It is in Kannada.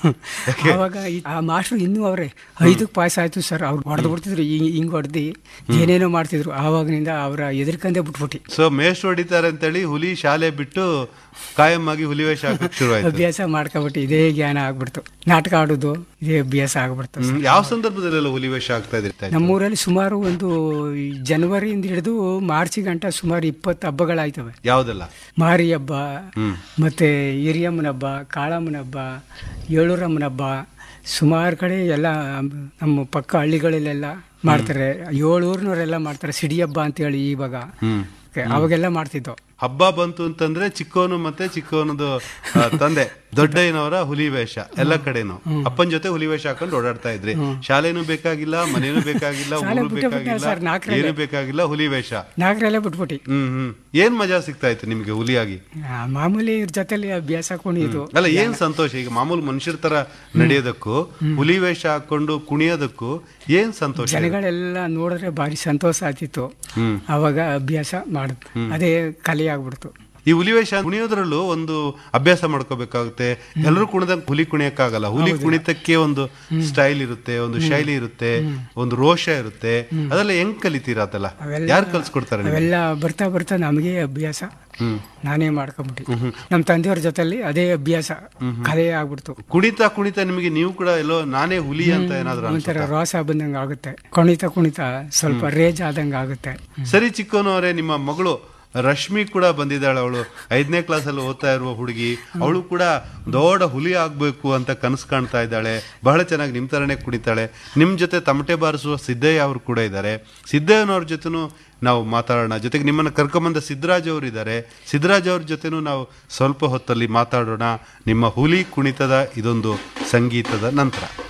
ಅವಾಗ ಈ- ಆ ಮಾಸ್ಟ್ರು ಇನ್ನೂ ಅವ್ರೆ ಐದಕ್ಕೆ ಪಾಸ್ ಆಯ್ತು ಸರ್ ಅವ್ರು ಹೊಡೆದು ಬಿಡ್ತಿದ್ರು ಹಿಂಗ್ ಹಿಂಗ್ ಹೊಡೆದು ಏನೇನೋ ಮಾಡ್ತಿದ್ರು ಆವಾಗಿನಿಂದ ಅವರ ಎದುರ್ಕಂದೇ ಬಿಟ್ಬಿಟ್ಟು ಸೊ ಮೇಷ್ಟ್ರು ಹೊಡಿತಾರೆ ಅಂತೇಳಿ ಹುಲಿ ಶಾಲೆ ಬಿಟ್ಟು ಕಾಯಂ ಆಗಿ ಹುಲಿ ವೇಷ ಹಾಕಕ್ ಶುರು ಆಯ್ತು ಅಭ್ಯಾಸ ಮಾಡ್ಕೊಬಿಟ್ಟು ಇದೇ ಜ್ಞಾನ ಆಗ್ಬಿಡ್ತು ನಾಟಕ ಆಡೋದು ಇದೇ ಅಭ್ಯಾಸ ಆಗ್ಬಿಡ್ತು ಹ್ಮ್. ಯಾವ ಸಂದರ್ಭದಲ್ಲೆಲ್ಲ ಹುಲಿ ವೇಷ ಆಗ್ತಾ ಇದ್ರಿ ನಮ್ಮೂರಲ್ಲಿ ಸುಮಾರು ಒಂದು ಈ ಜನವರಿಯಿಂದ ಹಿಡಿದು ಮಾರ್ಚ್ ಗಂಟ ಸುಮಾರು ಇಪ್ಪತ್ತು ಹಬ್ಬಗಳಾಯ್ತವೆ ಯಾವ್ದೆಲ್ಲ ಮಾರಿ ಹಬ್ಬ ಹ್ಮ್ ಮತ್ತು ಹಿರಿಯಮ್ಮನ ಹಬ್ಬ ಕಾಳಮ್ಮನ ಹಬ್ಬ ಏಳೂರಮ್ಮನ ಹಬ್ಬ ಸುಮಾರು ಕಡೆ ಎಲ್ಲ ನಮ್ಮ ಪಕ್ಕ ಹಳ್ಳಿಗಳಲ್ಲೆಲ್ಲ ಮಾಡ್ತಾರೆ ಏಳೂರಿನವರೆಲ್ಲ ಮಾಡ್ತಾರೆ ಸಿಡಿ ಹಬ್ಬ ಅಂತೇಳಿ ಇವಾಗ ಹ್ಮ್ ಅವಾಗೆಲ್ಲ ಮಾಡ್ತಿದ್ದೋ ಹಬ್ಬ ಬಂತು ಅಂತಂದ್ರೆ ಚಿಕ್ಕವನು ಮತ್ತೆ ಚಿಕ್ಕವನದು ಆ, ತಂದೆ ದೊಡ್ಡಯ್ಯನವರ ಹುಲಿ ವೇಷ ಎಲ್ಲ ಕಡೆನು ಅಪ್ಪನ ಜೊತೆ ಹುಲಿ ವೇಷ ಹಾಕೊಂಡು ಓಡಾಡ್ತಾ ಇದ್ರಿ ಶಾಲೆನೂ ಬೇಕಾಗಿಲ್ಲ ಮನೇನು ಬೇಕಾಗಿಲ್ಲ ಶಾಲೆ ಊರು ಬಿಟ್ಟೇ ಬಿಟ್ಟೆ ಬೇಕಾಗಿಲ್ಲ ಸರ್, ನಾಲ್ಕರಲ್ಲೇ. ಏನು ಬೇಕಾಗಿಲ್ಲ ಹುಲಿ ವೇಷ ನಾಗರೆಲ್ಲ ಬಿಟ್ಬಿಟ್ಟು ಹ್ಮ್ ಹ್ಮ್ ಏನ್ ಮಜಾ ಸಿಗ್ತಾ ಇತ್ತು ನಿಮ್ಗೆ ಹುಲಿಯಾಗಿ ಆ, ಮಾಮೂಲಿ ಇವ್ರ ಜೊತೆಲಿ ಅಭ್ಯಾಸ ಕುಣಿಯೋದು ಅಲ್ಲ ಏನ್ ಸಂತೋಷ ಈಗ ಮಾಮೂಲು ಮನುಷ್ಯರ ತರ ನಡೆಯೋದಕ್ಕೂ ಹುಲಿ ವೇಷ ಹಾಕೊಂಡು ಕುಣಿಯೋದಕ್ಕೂ ಏನ್ ಸಂತೋಷ ಇದೆ? ಜನಗಳೆಲ್ಲ ನೋಡಿದ್ರೆ ಭಾರಿ ಸಂತೋಷ ಆಗ್ತಿತ್ತು ಹ್ಮ್ ಅವಾಗ ಅಭ್ಯಾಸ ಮಾಡುದು ಅದೇ ಕಲೆ ಆಗ್ಬಿಡ್ತು ಈ ಹುಲಿ ವೇಷ ಕುಣಿಯೋದ್ರಲ್ಲೂ ಒಂದು ಅಭ್ಯಾಸ ಮಾಡ್ಕೋಬೇಕಾಗುತ್ತೆ ಎಲ್ಲರೂ ಕುಣಿದಂಗೆ ಹುಲಿ ಕುಣಿಯಕ್ಕಾಗಲ್ಲ ಹುಲಿ ಕುಣಿತಕ್ಕೆ ಒಂದು ಸ್ಟೈಲ್ ಇರುತ್ತೆ ಒಂದು ಶೈಲಿ ಇರುತ್ತೆ ಒಂದು ರೋಷ ಇರುತ್ತೆ ಅದೆಲ್ಲ ಹೆಂಗ್ ಕಲಿತೀರಾ ಅದೆಲ್ಲ ಅವೆಲ್ಲ- ಯಾರು ಕಲ್ಸ್ಕೊಡ್ತಾರೆ ನಿಮ್ಗೆ? ಅವೆಲ್ಲ ಬರ್ತಾ ಬರ್ತಾ ನಮಗೆ ಅಭ್ಯಾಸ ಹ್ಮ್ ನಾನೇ ಮಾಡ್ಕೊಂಬಿಟ್ಟು ನಮ್ಮ ತಂದೆಯವ್ರ ಜೊತೆಲಿ ಅದೇ ಅಭ್ಯಾಸ ಕಲೆ ಆಗ್ಬಿಡ್ತು ಕುಣಿತಾ ಕುಣಿತಾ ನಿಮಗೆ ನೀವು ಕೂಡ ಎಲ್ಲೋ ನಾನೇ ಹುಲಿ ಅಂತ ಏನಾದ್ರು ಒಂಥರ ಅನ್ಸುತ್ತಾ? ರೋಸ ಬಂದಂಗೆ ಆಗುತ್ತೆ ಕುಣಿತ ಕುಣಿತ ಸ್ವಲ್ಪ ರೇಜ್ ಆದಂಗೆ ಆಗುತ್ತೆ ಸರಿ ಚಿಕ್ಕವನವರೇ ನಿಮ್ಮ ಮಗಳು ರಶ್ಮಿ ಕೂಡ ಬಂದಿದ್ದಾಳೆ ಅವಳು ಐದನೇ ಕ್ಲಾಸಲ್ಲಿ ಓದ್ತಾ ಇರುವ ಹುಡುಗಿ ಅವಳು ಕೂಡ ದೊಡ್ಡ ಹುಲಿ ಆಗ್ಬೇಕು ಅಂತ ಕನಸು ಕಾಣ್ತಾ ಇದ್ದಾಳೆ ಬಹಳ ಚೆನ್ನಾಗಿ ನಿಮ್ ತರನೇ ಕುಣಿತಾಳೆ ನಿಮ್ ಜೊತೆ ತಮಟೆ ಬಾರಿಸುವ ಸಿದ್ದಯ್ಯ ಅವರು ಕೂಡ ಇದ್ದಾರೆ ಸಿದ್ದಯ್ಯನವ್ರ ಜೊತೆನೂ ನಾವು ಮಾತಾಡೋಣ ಜೊತೆಗೆ ನಿಮ್ಮನ್ನ ಕರ್ಕೊಂಬಂದ ಸಿದ್ದರಾಜ್ ಅವರು ಇದ್ದಾರೆ ಸಿದ್ದರಾಜ್ ಅವ್ರ ಜೊತೆನೂ ನಾವು ಸ್ವಲ್ಪ ಹೊತ್ತಲ್ಲಿ ಮಾತಾಡೋಣ ನಿಮ್ಮ ಹುಲಿ ಕುಣಿತದ ಇದೊಂದು ಸಂಗೀತದ ನಂತರ